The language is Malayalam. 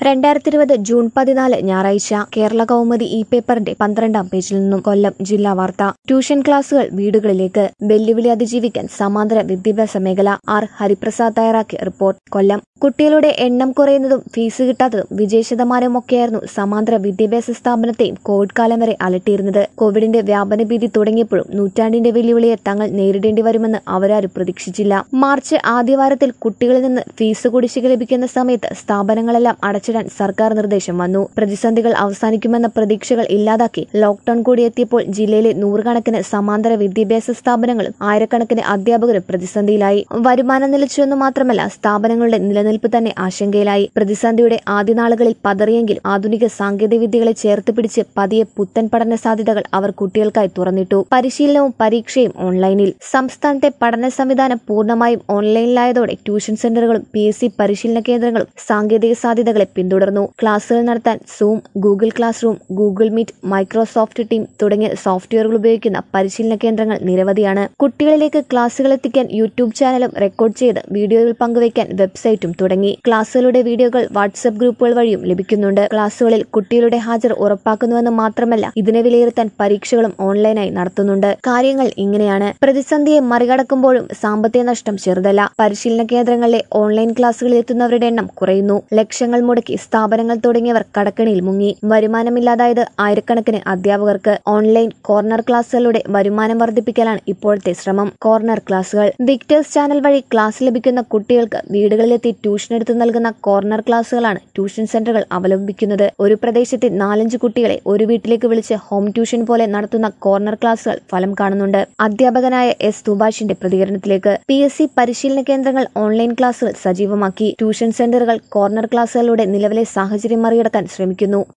രണ്ടായിരത്തി ഇരുപത് ജൂൺ പതിനാല് ഞായറാഴ്ച കേരള കൗമുദി ഇ പേപ്പറിന്റെ പന്ത്രണ്ടാം പേജിൽ നിന്നും കൊല്ലം ജില്ലാ വാർത്ത ട്യൂഷൻ ക്ലാസുകൾ വീടുകളിലേക്ക് വെല്ലുവിളി അതിജീവിക്കാൻ സമാന്തര വിദ്യാഭ്യാസ മേഖല ആർ ഹരിപ്രസാദ് തയ്യാറാക്കിയ റിപ്പോർട്ട് കൊല്ലം കുട്ടികളുടെ എണ്ണം കുറയുന്നതും ഫീസ് കിട്ടാത്തതും വിജയശതമാനവുമൊക്കെയായിരുന്നു സമാന്തര വിദ്യാഭ്യാസ സ്ഥാപനത്തെയും കോവിഡ് കാലം വരെ അലട്ടിയിരുന്നത് കോവിഡിന്റെ വ്യാപന ഭീതി തുടങ്ങിയപ്പോഴും നൂറ്റാണ്ടിന്റെ വെല്ലുവിളിയെ തങ്ങൾ നേരിടേണ്ടി വരുമെന്ന് അവരാരും പ്രതീക്ഷിച്ചില്ല മാർച്ച് ആദ്യവാരത്തിൽ കുട്ടികളിൽ നിന്ന് ഫീസ് കുടിശ്ശിക ലഭിക്കുന്ന സമയത്ത് സ്ഥാപനങ്ങളെല്ലാം അടച്ചിടാൻ സർക്കാർ നിർദ്ദേശം വന്നു പ്രതിസന്ധികൾ അവസാനിക്കുമെന്ന പ്രതീക്ഷകൾ ഇല്ലാതാക്കി ലോക്ഡൌൺ കൂടി എത്തിയപ്പോൾ ജില്ലയിലെ നൂറുകണക്കിന് സമാന്തര വിദ്യാഭ്യാസ സ്ഥാപനങ്ങളും ആയിരക്കണക്കിന് അധ്യാപകരും പ്രതിസന്ധിയിലായി വരുമാനം നിലച്ചുവെന്ന് മാത്രമല്ല സ്ഥാപനങ്ങളുടെ നിലനിൽപ്പ് തന്നെ ആശങ്കയിലായി പ്രതിസന്ധിയുടെ ആദ്യ നാളുകളിൽ പതറിയെങ്കിലും ആധുനിക സാങ്കേതിക വിദ്യകളെ ചേർത്ത് പിടിച്ച് പതിയെ പുത്തൻ പഠന സാധ്യതകൾ അവർ കുട്ടികൾക്കായി തുറന്നിട്ടു പരിശീലനവും പരീക്ഷയും ഓൺലൈനിൽ സംസ്ഥാനത്തെ പഠന സംവിധാനം പൂർണ്ണമായും ഓൺലൈനിലായതോടെ ട്യൂഷൻ സെന്ററുകളും പി എസ് സി പരിശീലന കേന്ദ്രങ്ങളും സാങ്കേതിക സാധ്യതകളെ പിന്തുടർന്നു ക്ലാസുകൾ നടത്താൻ zoom Google class room Google meet Microsoft team തുടങ്ങിയ സോഫ്റ്റ്വെയറുകൾ ഉപയോഗിക്കുന്ന പരിശീലന കേന്ദ്രങ്ങൾ നിരവധിയാണ് കുട്ടികളിലേക്ക് ക്ലാസുകൾ എത്തിക്കാൻ യൂട്യൂബ് ചാനലും റെക്കോർഡ് ചെയ്ത് വീഡിയോകൾ പങ്കുവയ്ക്കാൻ വെബ്സൈറ്റും തുടങ്ങി ക്ലാസുകളുടെ വീഡിയോകൾ വാട്സ്ആപ്പ് ഗ്രൂപ്പുകൾ വഴിയും ലഭിക്കുന്നുണ്ട് ക്ലാസുകളിൽ കുട്ടികളുടെ ഹാജർ ഉറപ്പാക്കുന്നുവെന്ന് മാത്രമല്ല ഇതിനെ വിലയിരുത്താൻ പരീക്ഷകളും ഓൺലൈനായി നടത്തുന്നുണ്ട് കാര്യങ്ങൾ ഇങ്ങനെയാണ് പ്രതിസന്ധിയെ മറികടക്കുമ്പോഴും സാമ്പത്തിക നഷ്ടം ചെറുതല്ല പരിശീലന കേന്ദ്രങ്ങളിലെ ഓൺലൈൻ ക്ലാസുകളിൽ എത്തുന്നവരുടെ എണ്ണം കുറയുന്നു ലക്ഷങ്ങൾ മുടക്കി സ്ഥാപനങ്ങൾ തുടങ്ങിയവർ കടക്കണിയിൽ മുങ്ങി വരുമാനമില്ലാതായത് ആയിരക്കണക്കിന് അധ്യാപകർക്ക് ഓൺലൈൻ കോർണർ ക്ലാസുകളുടെ വരുമാനം വർദ്ധിപ്പിക്കലാണ് ഇപ്പോഴത്തെ ശ്രമം കോർണർ ക്ലാസുകൾ വിക്ടേഴ്സ് ചാനൽ വഴി ക്ലാസ് ലഭിക്കുന്ന കുട്ടികൾക്ക് വീടുകളിലെത്തി ട്യൂഷൻ എടുത്ത് നൽകുന്ന കോർണർ ക്ലാസുകളാണ് ട്യൂഷൻ സെന്ററുകൾ അവലംബിക്കുന്നത് ഒരു പ്രദേശത്തെ നാലഞ്ച് കുട്ടികളെ ഒരു വീട്ടിലേക്ക് വിളിച്ച് ഹോം ട്യൂഷൻ പോലെ നടത്തുന്ന കോർണർ ക്ലാസുകൾ ഫലം കാണുന്നുണ്ട് അധ്യാപകനായ എസ് സുഭാഷിന്റെ പ്രതികരണത്തിലേക്ക് പി എസ് സി പരിശീലന കേന്ദ്രങ്ങൾ ഓൺലൈൻ ക്ലാസുകൾ സജീവമാക്കി ട്യൂഷൻ സെന്ററുകൾ കോർണർ ക്ലാസുകളിലൂടെ നിലവിലെ സാഹചര്യം മറികടക്കാൻ ശ്രമിക്കുന്നു